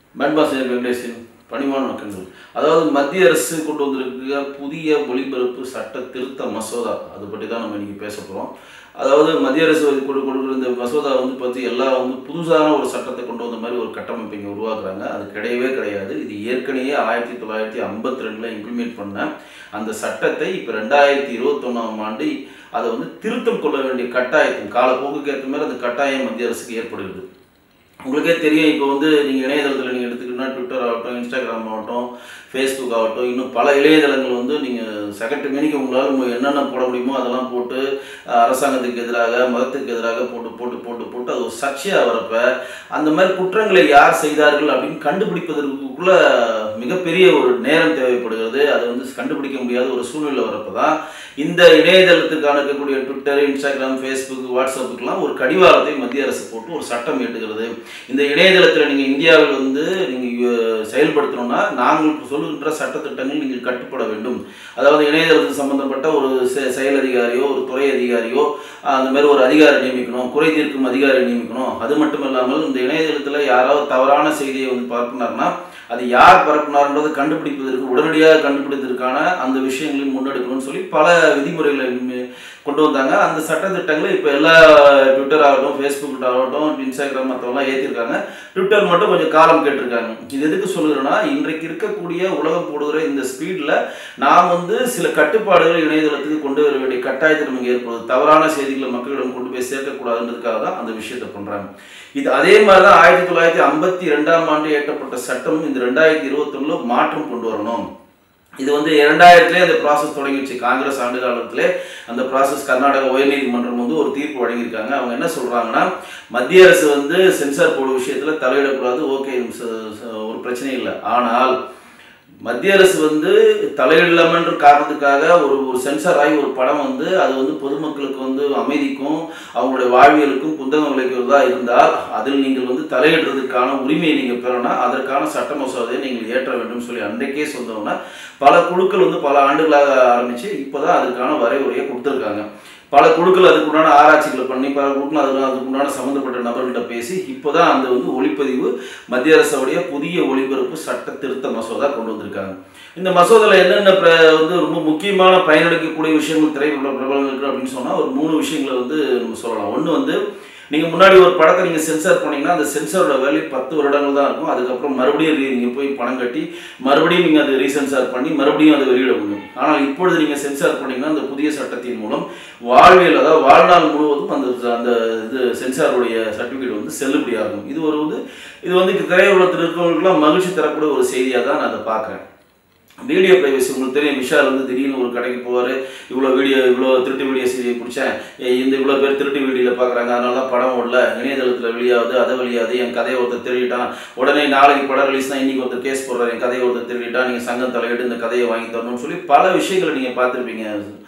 மண்பாசர் வெங்கடேசன் பணிவான வணக்கங்கள் அதாவது மத்திய அரசு கொண்டு வந்திருக்க புதிய ஒளிபரப்பு சட்ட திருத்த மசோதா அதை பற்றி தான் நம்ம இன்னைக்கு பேச போகிறோம் அதாவது மத்திய அரசு வந்து கொடு கொடுக்குற இந்த மசோதா வந்து பற்றி எல்லாம் வந்து புதுசான ஒரு சட்டத்தை கொண்டு வந்த மாதிரி ஒரு கட்டமைப்பு இங்கே உருவாக்குறாங்க அது கிடையவே கிடையாது இது ஏற்கனவே ஆயிரத்தி தொள்ளாயிரத்தி ஐம்பத்தி ரெண்டில் இம்ப்ளிமெண்ட் பண்ண அந்த சட்டத்தை இப்போ ரெண்டாயிரத்தி இருபத்தொன்னாம் ஆண்டு அதை வந்து திருத்தம் கொள்ள வேண்டிய கட்டாயத்தின் காலப்போக்குக்கு ஏற்ற மாதிரி அந்த கட்டாயம் மத்திய அரசுக்கு ஏற்படுகிறது உங்களுக்கே தெரியும் இப்போ வந்து நீங்கள் இணையதளத்தில் நீங்கள் எடுத்துக்கிட்டோம்னா ட்விட்டர் ஆகட்டும் இன்ஸ்டாகிராம் ஆகட்டும் ஃபேஸ்புக் ஆகட்டும் இன்னும் பல இளையதளங்கள் வந்து நீங்கள் செகண்ட் மணிக்கு உங்களால் மு- என்னென்ன போட முடியுமோ அதெல்லாம் போட்டு அஹ், அரசாங்கத்துக்கு எதிராக மதத்துக்கு எதிராக போட்டு போட்டு போட்டு போட்டு அது ஒரு சர்ச்சையாக வரப்ப அந்த மாதிரி குற்றங்களை யார் செய்தார்கள் அப்படின்னு கண்டுபிடிப்பதற்குள்ள மிகப்பெரிய ஒரு நேரம் தேவைப்படுகிறது அதை வந்து கண்டுபிடிக்க முடியாத ஒரு சூழ்நிலை வரப்போ தான் இந்த இணையதளத்துக்கான இருக்கக்கூடிய ட்விட்டர் இன்ஸ்டாகிராம் ஃபேஸ்புக் வாட்ஸ்அப்புக்கெல்லாம் ஒரு கடிவாளத்தை மத்திய அரசு போட்டு ஒரு சட்டம் ஏற்றுகிறது இந்த இணையதளத்தில் நீங்கள் இந்தியாவில் வந்து நீங்கள் செயல்படுத்தணும்னா நாங்கள் சொல்லுகின்ற சட்டத்திட்டங்கள் நீங்கள் கட்டுப்பட வேண்டும் அதாவது இணையதளத்துக்கு சம்பந்தப்பட்ட ஒரு செ- செயல் அதிகாரியோ ஒரு துறை அதிகாரியோ ஆஹ், அந்த மாதிரி ஒரு அதிகாரி நியமிக்கணும் குறை தீர்க்கும் அதிகாரி நியமிக்கணும் அது மட்டும் இல்லாமல் இந்த இணையதளத்தில் யாராவது தவறான செய்தியை வந்து பரப்புனார்னா அது யார் பரப்புனார்ன்றதை கண்டுபிடிப்பதற்கு உடனடியாக கண்டுபிடிப்பதற்கான அந்த விஷயங்களையும் முன்னெடுக்கணும்னு சொல்லி பல விதிமுறைகளை மி- கொண்டு வந்தாங்க அந்த சட்டத்திட்டங்களை இப்போ எல்லா ட்விட்டர் ஆகட்டும் ஃபேஸ்புக் ஆகட்டும் இன்ஸ்டாகிராம் மற்றவெல்லாம் ஏற்றிருக்காங்க ட்விட்டர் மட்டும் கொஞ்சம் காலம் கேட்டிருக்காங்க இது எதுக்கு சொல்லுறேன்னா இன்றைக்கு இருக்கக்கூடிய உலகம் போடுகிற இந்த ஸ்பீடில் நாம் வந்து சில கட்டுப்பாடுகள் இணையதளத்துக்கு கொண்டு வர வேண்டிய கட்டாயத்தை நமக்கு ஏற்படுது தவறான செய்திகளை மக்களிடம் கொண்டு போய் சேர்க்கக்கூடாதுன்றதுக்காக தான் அந்த விஷயத்தை பண்ணுறாங்க இது அதே மாதிரி தான் ஆயிரத்தி தொள்ளாயிரத்தி ஐம்பத்தி ரெண்டாம் ஆண்டு இயற்றப்பட்ட சட்டம் இந்த ரெண்டாயிரத்தி இருபத்தொன்னில் மாற்றம் கொண்டு வரணும் இது வந்து இரண்டாயிரத்திலே அந்த ப்ராசஸ் தொடங்கிடுச்சு காங்கிரஸ் ஆண்டு காலத்திலே அந்த ப்ராசஸ் கர்நாடக உயர்நீதிமன்றம் வந்து ஒரு தீர்ப்பு வழங்கியிருக்காங்க அவங்க என்ன சொல்றாங்கன்னா மத்திய அரசு வந்து சென்சார் போர்டு விஷயத்துல தலையிடக்கூடாது ஓகே ஒரு பிரச்சனை இல்லை ஆனால் மத்திய அரசு வந்து தலையிடலாமன்ற காரணத்துக்காக ஒரு ஒரு சென்சார் ஆகி ஒரு படம் வந்து அது வந்து பொதுமக்களுக்கு வந்து அமைதிக்கும் அவங்களுடைய வாழ்வியலுக்கும் புத்தகம் விளைக்கிறதா இருந்தால் அதில் நீங்கள் வந்து தலையிடுறதுக்கான உரிமையை நீங்கள் பெறணும் அதற்கான சட்ட மசோதையை நீங்கள் ஏற்ற வேண்டும் சொல்லி அன்றைக்கே சொன்னோம்னா பல குழுக்கள் வந்து பல ஆண்டுகளாக ஆரம்பித்து இப்போதான் அதுக்கான வரைவுரையை கொடுத்துருக்காங்க பல குழுக்கள் அதுக்குண்டான ஆராய்ச்சிகளை பண்ணி பல குழுக்கள் அதுக்கு அதுக்குண்டான சம்மந்தப்பட்ட நபர்கள்ட்ட பேசி இப்போதான் அந்த வந்து ஒளிப்பதிவு மத்திய அரசுடைய புதிய ஒளிபரப்பு சட்ட திருத்த மசோதா கொண்டு வந்திருக்காங்க இந்த மசோதாவில் என்னென்ன பிர வந்து ரொம்ப முக்கியமான பயனளிக்கக்கூடிய விஷயங்கள் திரைப்பட பிரபலங்களுக்கு அப்படின்னு சொன்னால் ஒரு மூணு விஷயங்களை வந்து நம்ம சொல்லலாம் ஒன்று வந்து நீங்கள் முன்னாடி ஒரு படத்தை நீங்கள் சென்சார் பண்ணீங்கன்னா அந்த சென்சாரோட வேல்யூ பத்து வருடங்கள் தான் இருக்கும் அதுக்கப்புறம் மறுபடியும் நீங்கள் போய் பணம் கட்டி மறுபடியும் நீங்கள் அதை ரீசென்சார் பண்ணி மறுபடியும் அதை வெளியிட முடியும் ஆனால் இப்பொழுது நீங்கள் சென்சார் பண்ணீங்கன்னா அந்த புதிய சட்டத்தின் மூலம் வாழ்வியல் அதாவது வாழ்நாள் முழுவதும் அந்த அந்த இது சென்சாருடைய சர்டிஃபிகேட் வந்து செல்லுபடியாகும் இது ஒரு வந்து இது வந்து திரையுலகத்தில் இருக்கிறவங்களுக்குலாம் மகிழ்ச்சி தரக்கூடிய ஒரு செய்தியாக தான் நான் அதை பார்க்குறேன் வீடியோ ப்ரைவசி உங்களுக்கு தெரியும் விஷால் வந்து திடீர்னு ஒரு கடைக்கு போவார் இவ்வளோ வீடியோ இவ்வளோ திருட்டு வீடியோ சீரியை பிடிச்சேன் ஏய், இந்த இவ்வளோ பேர் திருட்டு வீடியோவில் பார்க்குறாங்க அதனால தான் படம் ஓடல இணையதளத்தில் வெளியாகுது அதை வெளியாது என் கதையை ஒருத்தர் திருடிட்டான் உடனே நாளைக்கு படம் ரிலீஸ் தான் இன்னைக்கு ஒருத்தர் கேஸ் போடுறாரு என் கதையை ஒருத்தர் திருடிட்டான் நீங்கள் சங்கம் தலையிட்டு இந்த கதையை வாங்கி தரணும்னு சொல்லி பல விஷயங்களை நீங்கள் பார்த்துருப்பீங்க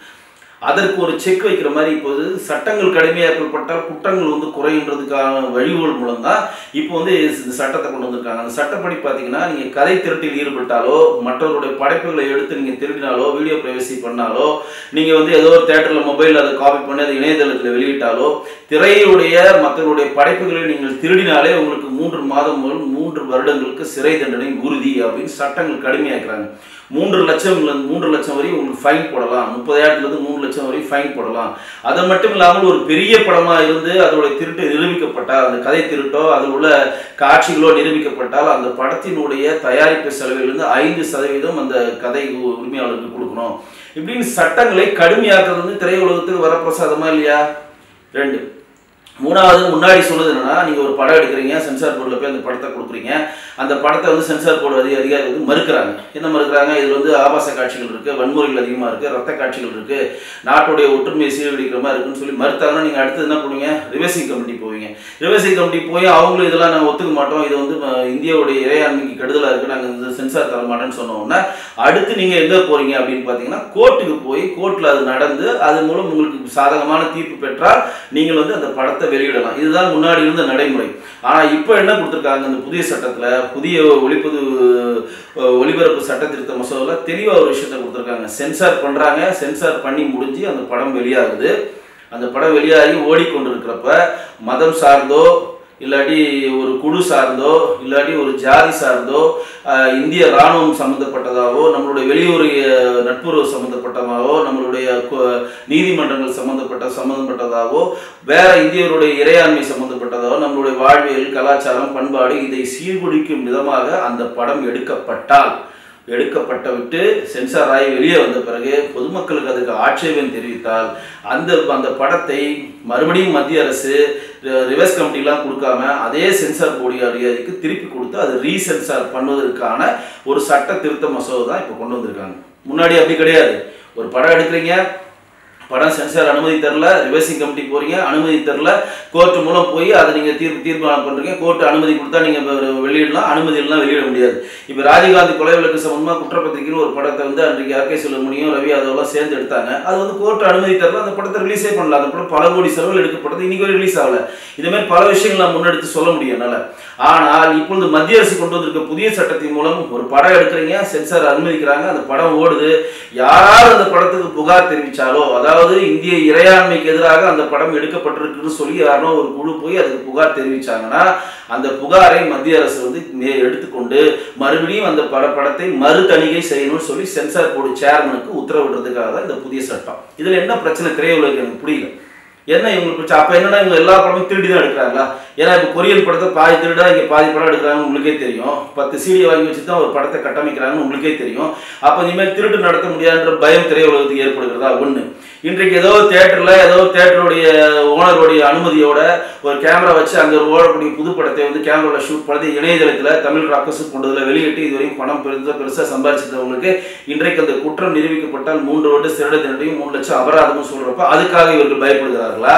அதற்கு ஒரு செக் வைக்கிற மாதிரி இப்போது சட்டங்கள் கடுமையாக்கப்பட்டால் குற்றங்கள் வந்து குறைன்றதுக்கான வழிவுகள் மூலம் தான் இப்போ வந்து இந்த சட்டத்தை கொண்டு வந்திருக்காங்க அந்த சட்டப்படி பார்த்தீங்கன்னா நீங்கள் கதை திருட்டில் ஈடுபட்டாலோ மற்றவருடைய படைப்புகளை எடுத்து நீங்கள் திருடினாலோ வீடியோ பிரைவசி பண்ணாலோ நீங்கள் வந்து ஏதோ ஒரு தேட்டரில் மொபைலில் அதை காப்பி பண்ணி அதை இணையதளத்தில் வெளியிட்டாலோ திரையுடைய மற்றவருடைய படைப்புகளை நீங்கள் திருடினாலே உங்களுக்கு மூன்று மாதம் முதல் மூன்று வருடங்களுக்கு சிறை தண்டனை உறுதி அப்படின்னு சட்டங்கள் கடுமையாக்குறாங்க மூன்று லட்சம் மூன்று லட்சம் வரை உங்களுக்கு ஃபைன் போடலாம் முப்பதாயிரத்துலேருந்து மூணு லட்சம் வரை ஃபைன் போடலாம் அது மட்டும் இல்லாமல் ஒரு பெரிய படமாக இருந்து அதோட திருட்டு நிரூபிக்கப்பட்டால் அந்த கதை திருட்டோ அதில் உள்ள காட்சிகளோ நிரூபிக்கப்பட்டால் அந்த படத்தினுடைய தயாரிப்பு செலவிலிருந்து ஐந்து சதவீதம் அந்த கதை உ- உரிமையாளருக்கு கொடுக்கணும் இப்படின்னு சட்டங்களை கடுமையாக்குறது வந்து திரையுலகத்துக்கு வரப்பிரசாதமா இல்லையா ரெண்டு மூணாவது முன்னாடி சொன்னது என்னன்னா நீங்க ஒரு படம் எடுக்கிறீங்க சென்சார் போர்டில் போய் அந்த படத்தை கொடுக்குறீங்க அந்த படத்தை வந்து சென்சார் போர்டு அதிக அதிகாரி வந்து மறுக்கிறாங்க என்ன மறுக்கிறாங்க இதுல வந்து ஆபாச காட்சிகள் இருக்கு வன்முறைகள் அதிகமா இருக்கு ரத்த காட்சிகள் இருக்கு நாட்டுடைய ஒற்றுமையை சீரழிக்கிற மாதிரி இருக்குன்னு சொல்லி மறுத்தாங்கன்னா நீங்க அடுத்து என்ன பண்ணுவீங்க ரிவர்சிங் கமிட்டி போவீங்க ரிவர்சிங் கமிட்டி போய் அவங்களும் இதெல்லாம் நாங்கள் ஒத்துக்க மாட்டோம் இது வந்து அஹ், இந்தியாவுடைய இறையாண்மைக்கு கெடுதலா இருக்கு நாங்க இந்த சென்சார் தர மாட்டோம்னு சொன்னோம்னா அடுத்து நீங்க எங்க போறீங்க அப்படின்னு பாத்தீங்கன்னா கோர்ட்டுக்கு போய் கோர்ட்ல அது நடந்து அது மூலம் உங்களுக்கு சாதகமான தீர்ப்பு பெற்றால் நீங்கள் வந்து அந்த படத்தை வெளியிடலாம் இதுதான் முன்னாடி இருந்த நடைமுறை ஆனா இப்போ என்ன கொடுத்துருக்காங்க இந்த புதிய சட்டத்துல புதிய ஒளிப்பது அஹ், ஒளிபரப்பு சட்ட திருத்த மசோதால தெளிவா ஒரு விஷயத்தை கொடுத்துருக்காங்க சென்சார் பண்றாங்க சென்சார் பண்ணி முடிஞ்சு அந்த படம் வெளியாகுது அந்த படம் வெளியாகி ஓடிக்கொண்டிருக்கிறப்ப மதம் சார்ந்தோ இல்லாட்டி ஒரு குழு சார்ந்தோ இல்லாட்டி ஒரு ஜாதி சார்ந்தோ ஆஹ், இந்திய இராணுவம் சம்மந்தப்பட்டதாகவோ நம்மளுடைய வெளியுறவு அஹ், நட்புறவு சம்மந்தப்பட்டதாகவோ நம்மளுடைய கு- நீதிமன்றங்கள் சம்மந்தப்பட்ட சம்மந்தப்பட்டதாகவோ வேற இந்தியருடைய இறையாண்மை சம்மந்தப்பட்டதாகவோ நம்மளுடைய வாழ்வியல் கலாச்சாரம் பண்பாடு இதை சீர்குலைக்கும் விதமாக அந்த படம் எடுக்கப்பட்டால் எடுக்கப்பட்ட விட்டு சென்சார் ஆகி வெளியே வந்த பிறகு பொதுமக்களுக்கு அதுக்கு ஆட்சேபம் தெரிவித்தால் அந்த அந்த படத்தை மறுபடியும் மத்திய அரசு ரிவர்ஸ் கமிட்டிலாம் கொடுக்காம அதே சென்சார் போர்டு அதிகாரிக்கு திருப்பி கொடுத்து அது ரீசென்சார் பண்ணுவதற்கான ஒரு சட்ட திருத்த மசோதா தான் இப்போ கொண்டு வந்திருக்காங்க முன்னாடி அப்படி கிடையாது ஒரு படம் எடுக்கிறீங்க படம் சென்சார் அனுமதி தரல ரிவர்சிங் கமிட்டி போறீங்க அனுமதி தரல கோர்ட் மூலம் போய் அதை நீங்க தீர்ப்பு தீர்மானம் பண்றீங்க கோர்ட் அனுமதி கொடுத்தா நீங்க வெ- வெளியிடலாம் அனுமதி இல்லைனா வெளியிட முடியாது இப்போ ராஜீவ்காந்தி கொலை வழக்கு சம்பந்தமா குற்றப்பத்திரிகைன்னு ஒரு படத்தை வந்து அன்றைக்கு ஆர்கே செல்வமணியும் ரவி யாதவ்லாம் சேர்ந்து எடுத்தாங்க அது வந்து கோர்ட் அனுமதி தரல அந்த படத்தை ரிலீஸே பண்ணல அந்த படம் பல கோடி செலவில் எடுக்கப்பட்டது இன்னைக்கு வரை ரிலீஸ் ஆகல இதே மாதிரி பல விஷயங்கள் நான் முன்னெடுத்து சொல்ல முடியும் என்னால ஆனால் இப்பொழுது மத்திய அரசு கொண்டு வந்திருக்க புதிய சட்டத்தின் மூலம் ஒரு படம் எடுக்கிறீங்க சென்சார் அனுமதிக்கிறாங்க அந்த படம் ஓடுது யாராவது அந்த படத்துக்கு புகார் தெரிவிச்சாலோ அதாவது இந்திய இறையாண்மைக்கு எதிராக அந்த படம் எடுக்கப்பட்டிருக்குன்னு சொல்லி யாரோ ஒரு குழு போய் அதுக்கு புகார் தெரிவிச்சாங்கன்னா அந்த புகாரை மத்திய அரசு வந்து மே- எடுத்துக்கொண்டு மறுபடியும் அந்த பட படத்தை மறு தணிக்கை செய்யணும்னு சொல்லி சென்சார் போர்டு சேர்மனுக்கு உத்தரவிடுறதுக்காக தான் இந்த புதிய சட்டம் இதுல என்ன பிரச்சனை திரையுலகம் எனக்கு புரியல என்ன இவங்களுக்கு பிரச்சனை அப்ப என்னன்னா இவங்க எல்லா படமும் திருடி தான் எடுக்கிறாங்களா ஏன்னா இப்போ கொரியன் படத்தை பாதி திருடா இங்க பாதி படம் எடுக்கிறாங்கன்னு உங்களுக்கே தெரியும் பத்து சீடி வாங்கி வச்சு தான் ஒரு படத்தை கட்டமைக்கிறாங்கன்னு உங்களுக்கே தெரியும் அப்ப இனிமேல் திருட்டு நடத்த முடியாதுன்ற பயம் திரையுலகத்துக்கு ஏற்படுகிறதா ஒண்ணு இன்றைக்கு ஏதோ தேட்டர்ல ஏதோ தேட்டருடைய ஓனருடைய அனுமதியோட ஒரு கேமரா வச்சு அங்க ஒரு ஓடக்கூடிய புது படத்தை வந்து கேமரால ஷூட் பண்ணி இணையதளத்துல தமிழ் ராக்கர்ஸ் கொண்டதுல வெளியிட்டு இதுவரையும் பணம் பெருசா பெருசா சம்பாதிச்சிருந்தவங்களுக்கு இன்றைக்கு அந்த குற்றம் நிரூபிக்கப்பட்டால் மூன்று வருட சிறட தண்டனையும் மூணு லட்சம் அபராதமும் சொல்றப்ப அதுக்காக இவர்கள் பயப்படுகிறார்களா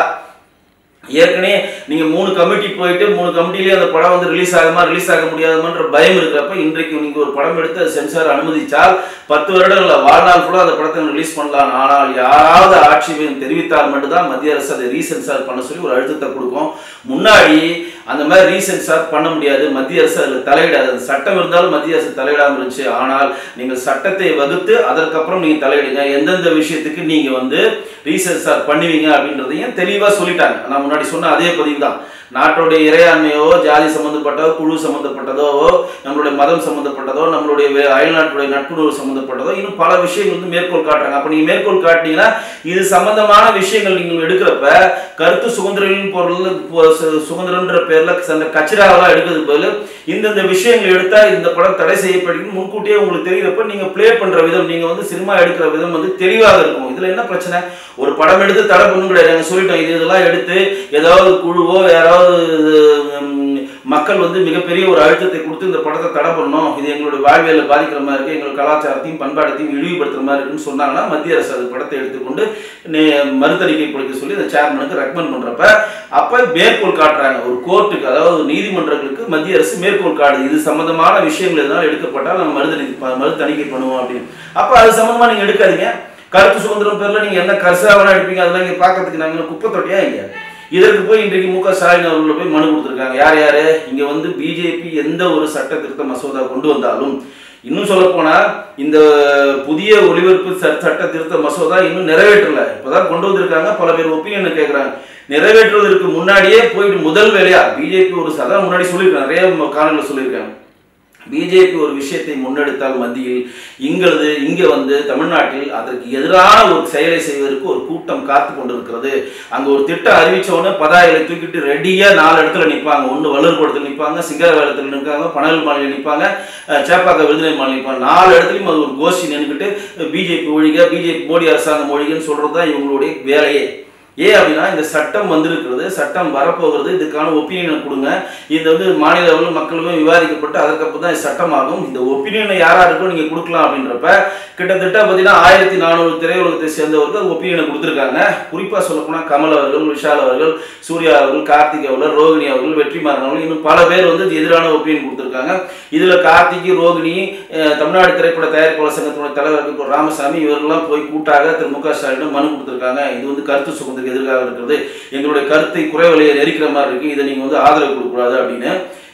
ஏற்கனவே நீங்க மூணு கமிட்டி போயிட்டு மூணு கமிட்டிலேயே அந்த படம் வந்து ரிலீஸ் ஆகுமா ரிலீஸ் ஆக முடியாதுமான்ற பயம் இருக்கிறப்ப இன்றைக்கு நீங்க ஒரு படம் எடுத்து அது சென்சார் அனுமதிச்சால் பத்து வருடங்கள்ல வாழ்நாள் ஃபுல்லாக அந்த படத்தை ரிலீஸ் பண்ணலாம் ஆனால் யாராவது ஆட்சேபம் தெரிவித்தால் மட்டும்தான் மத்திய அரசு அதை ரீசென்சார் பண்ண சொல்லி ஒரு அழுத்தத்தை கொடுக்கும் முன்னாடி அந்த மாதிரி ரீசென்சார் பண்ண முடியாது மத்திய அரசு அதில் தலையிடாது அது சட்டம் இருந்தாலும் மத்திய அரசு தலையிடாமல் இருந்துச்சு ஆனால் நீங்கள் சட்டத்தை வகுத்து அதற்கப்புறம் நீங்கள் தலையிடுங்க எந்தெந்த விஷயத்துக்கு நீங்கள் வந்து ரீசென்சார் பண்ணுவீங்க அப்படின்றதையும் தெளிவாக சொல்லிட்டாங்க நான் முன்னாடி சொன்ன அதே பதிவு தான் நாட்டுடைய இறையாண்மையோ ஜாதி சம்பந்தப்பட்டதோ குழு சம்பந்தப்பட்டதோ நம்மளுடைய மதம் சம்பந்தப்பட்டதோ நம்மளுடைய வே- அயல்நாட்டுடைய நட்புறவு சம்பந்தப்பட்டதோ இன்னும் பல விஷயங்கள் வந்து மேற்கோள் காட்டுறாங்க அப்ப நீங்க மேற்கோள் காட்டினீங்கன்னா இது சம்பந்தமான விஷயங்கள் நீங்கள் எடுக்கிறப்ப கருத்து சுதந்திரம் பொருள் பொ- சு- சுதந்திரம்ன்ற பேர்ல அந்த கச்சிராவெல்லாம் எடுக்கிறது பதில் இந்தந்த விஷயங்கள் எடுத்தா இந்த படம் தடை செய்யப்படுகிறது முன்கூட்டியே உங்களுக்கு தெரிகிறப்ப நீங்க ப்ளே பண்ற விதம் நீங்க வந்து சினிமா எடுக்கிற விதம் வந்து தெளிவாக இருக்கும் இதுல என்ன பிரச்சனை ஒரு படம் எடுத்து தடை பண்ணணும் கிடையாது நாங்க சொல்லிட்டோம் இது இதெல்லாம் எடுத்து ஏதாவது குழுவோ யாராவது உம், மக்கள் வந்து மிகப்பெரிய ஒரு அழுத்தத்தை கொடுத்து இந்த படத்தை தடை பண்ணணும் இது எங்களுடைய வாழ்வியலை பாதிக்கிற மாதிரி இருக்கு எங்கள் கலாச்சாரத்தையும் பண்பாடத்தையும் இழிவுபடுத்துற மாதிரி இருக்குன்னு சொன்னாங்கன்னா மத்திய அரசு அது படத்தை எடுத்துக்கொண்டு நே- மறுதணிக்கை கொடுக்க சொல்லி அந்த சேர்மனுக்கு ரெக்கமெண்ட் பண்றப்ப அப்ப மேற்கோள் காட்டுறாங்க ஒரு கோர்ட்டுக்கு அதாவது ஒரு நீதிமன்றங்களுக்கு மத்திய அரசு மேற்கோள் காடுது இது சம்பந்தமான விஷயங்கள் எதனால எடுக்கப்பட்டால் நம்ம மறுதணி மறு தணிக்கை பண்ணுவோம் அப்படின்னு அப்ப அது சம்பந்தமா நீங்க எடுக்காதீங்க கருத்து சுதந்திரம் பேர்ல நீங்க என்ன கர்சாவெல்லாம் எடுப்பீங்க அதெல்லாம் இங்க பார்க்கறதுக்கு நாங்க என்ன குப்பை தொட்டியா இங்க இதற்கு போய் இன்றைக்கு மு க ஸ்டாலின் அவர்கள் போய் மனு கொடுத்துருக்காங்க யார் யாரு இங்க வந்து பிஜேபி எந்த ஒரு சட்ட திருத்த மசோதா கொண்டு வந்தாலும் இன்னும் சொல்ல போனா இந்த புதிய ஒளிபரப்பு ச- சட்ட திருத்த மசோதா இன்னும் நிறைவேற்றல இப்பதான் கொண்டு வந்திருக்காங்க பல பேர் ஒப்பீனியன் கேட்குறாங்க நிறைவேற்றுவதற்கு முன்னாடியே போயிட்டு முதல் வேலையா பிஜேபி ஒரு அதான் முன்னாடி சொல்லியிருக்காங்க நிறைய காலங்களில் சொல்லியிருக்காங்க பிஜேபி ஒரு விஷயத்தை முன்னெடுத்தால் மத்தியில் இங்களது இங்கே வந்து தமிழ்நாட்டில் அதற்கு எதிரான ஒரு செயலை செய்வதற்கு ஒரு கூட்டம் காத்து கொண்டிருக்கிறது அங்கே ஒரு திட்டம் அறிவிச்ச உடனே பதாயிலை தூக்கிட்டு ரெடியாக நாலு இடத்துல நிற்பாங்க ஒன்று வள்ளூர்புரத்தில் நிற்பாங்க சிங்கரவேலத்தில் நிற்காங்க பனகல் மாநிலம் நிற்பாங்க அஹ், சேப்பாக்க விருதுநகர் மாநிலம் நிற்பாங்க நாலு இடத்துலையும் அது ஒரு கோஷ்டி நின்றுக்கிட்டு பிஜேபி ஒழிக பிஜேபி மோடி அரசாங்கம் ஒழிகன்னு சொல்கிறது தான் இவங்களுடைய வேலையே ஏன் அப்படின்னா இந்த சட்டம் வந்திருக்கிறது சட்டம் வரப்போகிறது இதுக்கான ஒப்பீனியனை கொடுங்க இது வந்து மாநில அளவில் மக்களுமே விவாதிக்கப்பட்டு அதற்கப்புறம் தான் இது சட்டமாகும் இந்த ஒப்பீனியனை யாராருக்கும் நீங்கள் கொடுக்கலாம் அப்படின்றப்ப கிட்டத்தட்ட பார்த்தீங்கன்னா ஆயிரத்தி நானூறு திரையுலகத்தை சேர்ந்தவர்கள் ஒப்பீனியனை கொடுத்துருக்காங்க குறிப்பாக சொல்லப்போனால் கமல் அவர்கள் விஷால் அவர்கள் சூர்யா அவர்கள் கார்த்திக் அவர்கள் ரோகிணி அவர்கள் வெற்றிமாறன் அவர்கள் இன்னும் பல பேர் வந்து இதுக்கு எதிரான ஒப்பீனியன் கொடுத்துருக்காங்க இதில் கார்த்திக் ரோகிணி அஹ், தமிழ்நாடு திரைப்பட தயாரிப்பாளர் சங்கத்தினுடைய தலைவர் இருக்கிற ராமசாமி இவர்கள்லாம் போய் கூட்டாக திரு மு க ஸ்டாலினிடம் மனு கொடுத்துருக்காங்க இது வந்து கருத்து சுதந்திரத்துக்கு எதிராக இருக்கிறது எங்களுடைய கருத்தை குறைவலையை நெரிக்கிற மாதிரி இருக்கு இதை நீங்கள் வந்து ஆதரவு கொடுக்கக்கூடாது அப்படின்னு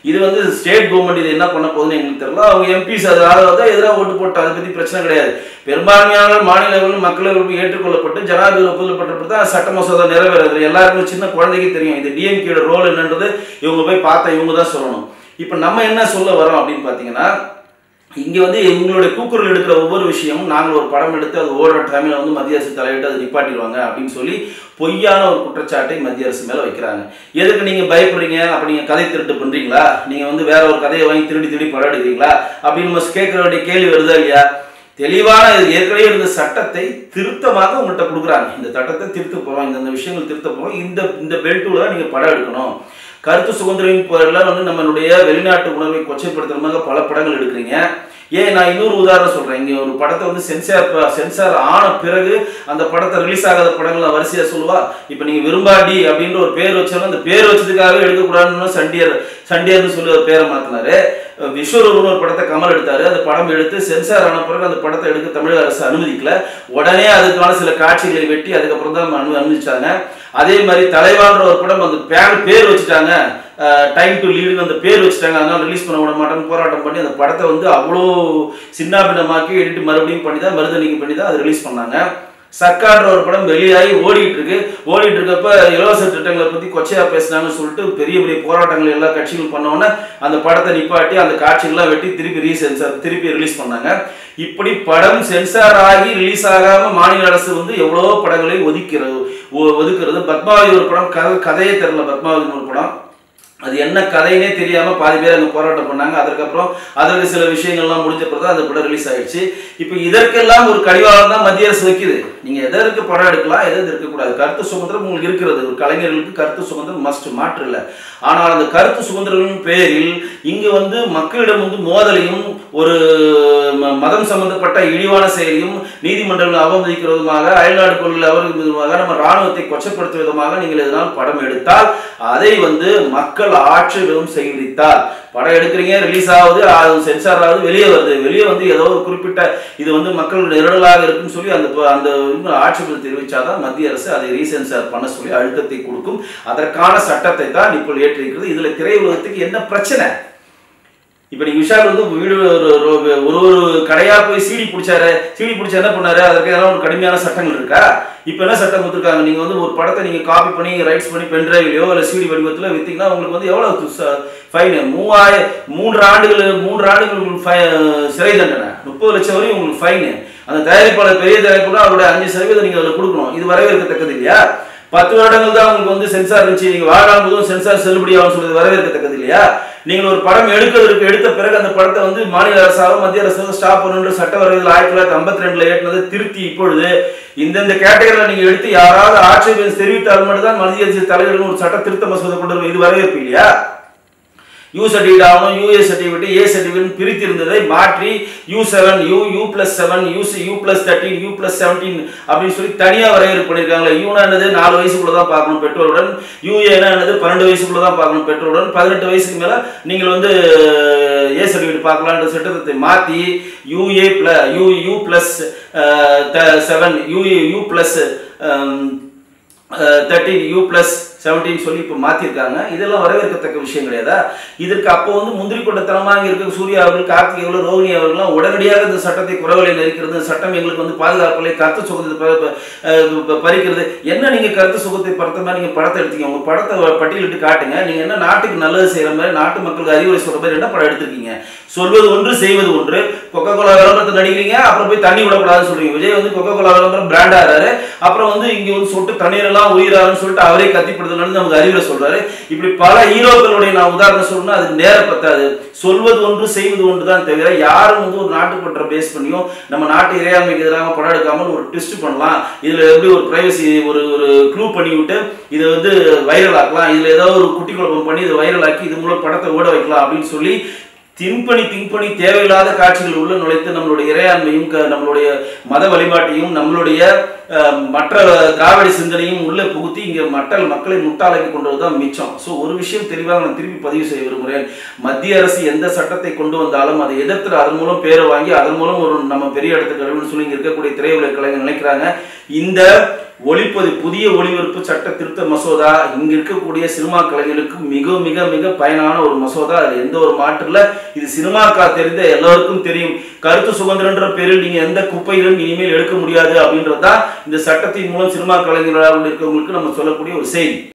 இது வந்து ஸ்டேட் கவர்மெண்ட் இது என்ன பண்ண போகுதுன்னு எங்களுக்கு தெரியல அவங்க எம்பிஸ் அதனால வந்து எதிராக ஓட்டு போட்டு அதை பற்றி பிரச்சனை கிடையாது பெரும்பான்மையான மாநில அளவில் மக்களவையில் ஏற்றுக்கொள்ளப்பட்டு ஜனாதிபதி ஒப்புதல் தான் சட்ட மசோதா நிறைவேறது எல்லாருக்கும் சின்ன குழந்தைக்கு தெரியும் இது டிஎம்கேட ரோல் என்னன்றது இவங்க போய் பார்த்தா இவங்க தான் சொல்லணும் இப்போ நம்ம என்ன சொல்ல வரோம் அப்படின்னு பார்த்தீங்கன்னா இங்கே வந்து இவங்களுடைய கூக்குரல் எடுக்கிற ஒவ்வொரு விஷயமும் நாங்கள் ஒரு படம் எடுத்து அது ஓடுற டைமில் வந்து மத்திய அரசு தலையிட்டு அதை நிப்பாட்டிடுவாங்க அப்படின்னு சொல்லி பொய்யான ஒரு குற்றச்சாட்டை மத்திய அரசு மேலே வைக்கிறாங்க எதுக்கு நீங்கள் பயப்படுறீங்க அப்படி நீங்கள் கதை திருட்டு பண்ணுறீங்களா நீங்கள் வந்து வேற ஒரு கதையை வாங்கி திருடி திருடி படம் எடுக்கிறீங்களா அப்படின்னு நம்ம கேட்குற வேண்டிய கேள்வி வருதா இல்லையா தெளிவான இது ஏற்கனவே இருந்த சட்டத்தை திருத்தமாக உங்கள்கிட்ட கொடுக்குறாங்க இந்த சட்டத்தை திருத்த போகிறோம் இந்த விஷயங்கள் திருத்த போகிறோம் இந்த இந்த பெல்ட்டூல தான் நீங்கள் படம் எடுக்கணும் கருத்து சுதந்திரம் பேரில் வந்து நம்மளுடைய வெளிநாட்டு உணர்வை கொச்சைப்படுத்துற மாதிரி பல படங்கள் எடுக்கிறீங்க ஏன் நான் இன்னொரு உதாரணம் சொல்கிறேன் இங்கே ஒரு படத்தை வந்து சென்சார் சென்சார் ஆன பிறகு அந்த படத்தை ரிலீஸ் ஆகாத படங்களை வரிசையாக சொல்லுவா இப்போ நீங்கள் விரும்பாடி அப்படின்ற ஒரு பேர் வச்சாலும் அந்த பேர் வச்சதுக்காகவே எடுக்கக்கூடாதுன்னு சண்டியர் சண்டியர்னு சொல்லி ஒரு பேரை மாற்றினாரு விஸ்வரூபம்னு ஒரு படத்தை கமல் எடுத்தாரு அந்த படம் எடுத்து சென்சார் ஆன பிறகு அந்த படத்தை எடுக்க தமிழக அரசு அனுமதிக்கல உடனே அதுக்கான சில காட்சிகளை வெட்டி அதுக்கப்புறம் தான் அனு அனுமதிச்சாங்க அதே மாதிரி தலைவான்ற ஒரு படம் அந்த பேர் பேர் வச்சுட்டாங்க டைம் டு லீடுன்னு அந்த பேர் வச்சுட்டாங்க அதனால ரிலீஸ் பண்ண விட மாட்டேன்னு போராட்டம் பண்ணி அந்த படத்தை வந்து அவ்வளோ சின்னாபின்னமாக்கி எடிட் மறுபடியும் பண்ணி தான் மருதனிக்கு பண்ணி தான் அதை ரிலீஸ் பண்ணாங்க சர்க்கார்ன்ற ஒரு படம் வெளியாகி ஓடிட்டு இருக்கு ஓடிட்டு இருக்கப்ப இலவச திட்டங்களை பத்தி கொச்சையா பேசினாங்கன்னு சொல்லிட்டு பெரிய பெரிய போராட்டங்கள் எல்லா கட்சிகளும் பண்ணோன்னே அந்த படத்தை நிப்பாட்டி அந்த காட்சிகள்லாம் வெட்டி திருப்பி ரீசென்சார் திருப்பி ரிலீஸ் பண்ணாங்க இப்படி படம் சென்சார் ஆகி ரிலீஸ் ஆகாம மாநில அரசு வந்து எவ்வளவோ படங்களை ஒதுக்கிறது ஒ- ஒதுக்குறது பத்மாவதி ஒரு படம் கதை கதையே தெரியல பத்மாவதினு ஒரு படம் அது என்ன கதைன்னே தெரியாம பாதி பேர் அங்கே போராட்டம் பண்ணாங்க அதற்கப்புறம் அதற்கு சில விஷயங்கள்லாம் முடிஞ்ச பிறகு தான் அந்த படம் ரிலீஸ் ஆயிடுச்சு இப்போ இதற்கெல்லாம் ஒரு கடிவாளம் தான் மத்திய அரசு வைக்குது நீங்க எதற்கு படம் எடுக்கலாம் எது எது இருக்கக்கூடாது கருத்து சுதந்திரம் உங்களுக்கு இருக்கிறது ஒரு கலைஞர்களுக்கு கருத்து சுதந்திரம் மஸ்ட் மாற்று இல்லை ஆனால் அந்த கருத்து சுதந்திரத்தின் பேரில் இங்கு வந்து மக்களிடம் வந்து மோதலையும் ஒரு ம- மதம் சம்பந்தப்பட்ட இழிவான செயலையும் நீதிமன்றங்கள் அவமதிக்கிறதுமாக அயல்நாடு கொள்கை அவர்களுமாக நம்ம ராணுவத்தை கொச்சப்படுத்தும் விதமாக நீங்கள் எதனால் படம் எடுத்தால் அதை வந்து மக்கள் ஆட்சேபம் செய்வித்தால் படம் எடுக்கிறீங்க ரிலீஸ் ஆகுது அது சென்சார் ஆகுது வெளியே வருது வெளியே வந்து ஏதோ ஒரு குறிப்பிட்ட இது வந்து மக்கள் நிரடலாக இருக்குன்னு சொல்லி அந்த ப- அந்த ஆட்சேபத்தை தெரிவிச்சாதான் மத்திய அரசு அதை ரீசென்சார் பண்ண சொல்லி அழுத்தத்தை கொடுக்கும் அதற்கான சட்டத்தை தான் இப்போ ஏற்றிருக்கிறது இதுல திரையுலகத்துக்கு என்ன பிரச்சனை இப்போ நீங்க விஷால் வந்து வீடு ஒரு ஒரு- ஒரு ஒரு கடையா போய் சீடி பிடிச்சாரு சீடி பிடிச்சா என்ன பண்ணாரு அதற்கு ஏதாவது ஒரு கடுமையான சட்டங்கள் இருக்கா இப்போ என்ன சட்டம் கொடுத்துருக்காங்க நீங்க வந்து ஒரு படத்தை நீங்க காப்பி பண்ணி ரைட்ஸ் பண்ணி பென் டிரைவ்லையோ இல்லை சீடி வடிவத்தில் வித்தீங்கன்னா உங்களுக்கு வந்து எவ்வளவு ஃபைன் மூவாயிரம் மூன்று ஆண்டுகள் மூன்று ஆண்டுகள் உங்களுக்கு fi- சிறை தண்டனை முப்பது லட்சம் வரையும் உங்களுக்கு ஃபைன் அந்த தயாரிப்பாளர் பெரிய தயாரிப்பாளர் அவருடைய அஞ்சு சதவீதம் நீங்க அதில் கொடுக்கணும் இது வரவேற்கத்தக்கது இல்லையா பத்து வருடங்கள் தான் உங்களுக்கு வந்து சென்சார் இருந்துச்சு நீங்க வாழ்நாள் முழுவதும் சென்சார் செல்லுபடியாகும் சொல்றது வரவேற்கத்தக்கது இல்லையா நீங்கள் ஒரு படம் எடுக்கிறதுக்கு எடுத்த பிறகு அந்த படத்தை வந்து மாநில அரசாக மத்திய அரசாக ஸ்டாப் பண்ணணும் சட்ட வரைவில் ஆயிரத்தி தொள்ளாயிரத்தி ஐம்பத்தி ரெண்டுல ஏற்றினதை திருத்தி இப்பொழுது இந்தந்த கேட்டகரியில் நீங்க எடுத்து யாராவது ஆட்சேபம் தெரிவித்தால் மட்டும்தான் மத்திய அரசு தலைவர்கள் ஒரு சட்ட திருத்த மசோதா கொண்டு வரும் இது வரவேற்பு இல்லையா யூ சர்டிஃபிகேட் ஆகணும் யூஏ சர்டிஃபிகேட் ஏ சர்டிஃபிகேட் பிரித்திருந்ததை மாற்றி U seven U U plus seven U U plus thirteen U plus seventeen அப்படின்னு சொல்லி தனியாக வரையறுப்பு பண்ணியிருக்காங்களே யூனா என்னது நாலு வயசுக்குள்ள தான் பார்க்கணும் பெற்றோருடன் யூஏனா என்னது பன்னெண்டு வயசுக்குள்ள தான் பார்க்கணும் பெற்றோருடன் பதினெட்டு வயசுக்கு மேலே நீங்கள் வந்து ஏ சர்டிஃபிகேட் பார்க்கலான்ற சட்டத்தை மாற்றி UA plus U U plus seven U U plus thirteen U plus seventeen சொல்லி இப்போ மாற்றிருக்காங்க இதெல்லாம் வரவேற்கத்தக்க விஷயம் கிடையாதா இதற்கு அப்போ வந்து முந்திரி கொண்டத்தனமாக இங்கே இருக்க சூர்யா அவர்கள் கார்த்திகை அவர்கள் ரோகிணி அவர்கள்லாம் உடனடியாக இந்த சட்டத்தை குறவலை நெரிக்கிறது இந்த சட்டம் எங்களுக்கு வந்து பாதுகாப்பில்லை கருத்து சுகத்தை ப- ப- அஹ் ப- பறிக்கிறது என்ன நீங்கள் கருத்து சுகத்தை படுத்த மாதிரி நீங்கள் படத்தை எடுத்தீங்க உங்கள் படத்தை பட்டியலிட்டு காட்டுங்க நீங்கள் என்ன நாட்டுக்கு நல்லது செய்கிற மாதிரி நாட்டு மக்களுக்கு அறிவுரை சொல்கிற மாதிரி என்ன படம் எடுத்திருக்கீங்க சொல்வது ஒன்று செய்வது ஒன்று கொக்கோ கோலா விளம்பரத்தை நடிக்கிறீங்க அப்புறம் போய் தண்ணி விடக்கூடாதுன்னு சொல்றீங்க விஜய் வந்து கொக்கோ கோலா விளம்பரம் பிராண்ட் ஆறாரு அப்புறம் வந்து இங்க வந்து சொட்டு தண்ணீர் எல்லாம் உயிராருன்னு சொல்லிட்டு அவரே கத்திப்படுதல் நமக்கு அறிவுரை சொல்றாரு இப்படி பல ஹீரோக்களுடைய நான் உதாரணம் சொல்லணும்னா அது நேரம் பத்தாது சொல்வது ஒன்று செய்வது ஒன்று தான் தவிர யாரும் வந்து ஒரு நாட்டுப்பற்ற பேஸ் பண்ணியும் நம்ம நாட்டு இறையாண்மைக்கு எதிராக படம் எடுக்காமல் ஒரு ட்விஸ்ட் பண்ணலாம் இதுல எப்படி ஒரு பிரைவசி ஒரு ஒரு க்ளூ பண்ணி விட்டு இதை வந்து வைரல் ஆக்கலாம் இதுல ஏதாவது ஒரு குட்டி குழப்பம் பண்ணி இதை வைரல் ஆக்கி இது மூலம் படத்தை ஓட வைக்கலாம் அப்படின்னு சொல்லி தின்பணி தின்பணி தேவையில்லாத காட்சிகள் உள்ள நுழைத்து நம்மளுடைய இறையாண்மையும் க- நம்மளுடைய மத வழிபாட்டையும் நம்மளுடைய அஹ், மற்ற திராவிட சிந்தனையும் உள்ள புகுத்தி இங்கே மக்கள் மக்களை முட்டாளாக்கி கொண்டது தான் மிச்சம் ஸோ ஒரு விஷயம் தெளிவாக நான் திருப்பி பதிவு செய்ய விரும்புகிறேன் மத்திய அரசு எந்த சட்டத்தை கொண்டு வந்தாலும் அதை எதிர்த்து அதன் மூலம் பேரை வாங்கி அதன் மூலம் ஒரு நம்ம பெரிய இடத்துக்கு வரும்னு சொல்லி இங்க இருக்கக்கூடிய திரையுலக கலைஞர் நினைக்கிறாங்க இந்த ஒளிப்பதி புதிய ஒளிபரப்பு சட்ட திருத்த மசோதா இங்க இருக்கக்கூடிய சினிமா கலைஞர்களுக்கு மிக மிக மிக பயனான ஒரு மசோதா அது எந்த ஒரு மாற்று இல்ல இது சினிமாக்கா தெரிந்த எல்லாருக்கும் தெரியும் கருத்து சுதந்திரன்ற பேரில் நீங்க எந்த குப்பையிலும் இனிமேல் எடுக்க முடியாது அப்படின்றதுதான் இந்த சட்டத்தின் மூலம் சினிமா கலைஞர்களாக இருக்கிறவங்களுக்கு நம்ம சொல்லக்கூடிய ஒரு செய்தி